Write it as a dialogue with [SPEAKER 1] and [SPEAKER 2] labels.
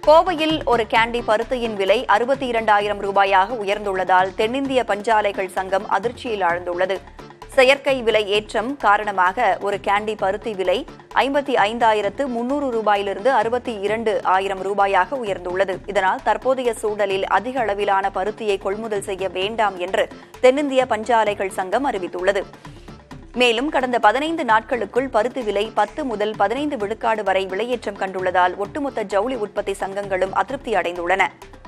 [SPEAKER 1] கோவையில் ஒரு கேண்டி பருத்தியின் விலை அறுபத்தி இரண்டாயிரம் ரூபாயாக உயர்ந்துள்ளதால் தென்னிந்திய பஞ்சாலைகள் சங்கம் அதிர்ச்சியில் ஆழ்ந்துள்ளது செயற்கை விலை ஏற்றம் காரணமாக ஒரு கேண்டி பருத்தி விலை ஐம்பத்தி ஐந்தாயிரத்து முன்னூறு ரூபாயிலிருந்து அறுபத்தி இரண்டு ஆயிரம் ரூபாயாக உயர்ந்துள்ளது இதனால் தற்போதைய சூழலில் அதிக அளவிலான பருத்தியை கொள்முதல் செய்ய வேண்டாம் என்று தென்னிந்திய பஞ்சாலைகள் சங்கம் அறிவித்துள்ளது மேலும் கடந்த பதினைந்து நாட்களுக்குள் பருத்தி விலை பத்து முதல் பதினைந்து விழுக்காடு வரை விலையேற்றம் கண்டுள்ளதால் ஒட்டுமொத்த ஜவுளி உற்பத்தி சங்கங்களும் அதிருப்தி அடைந்துள்ளன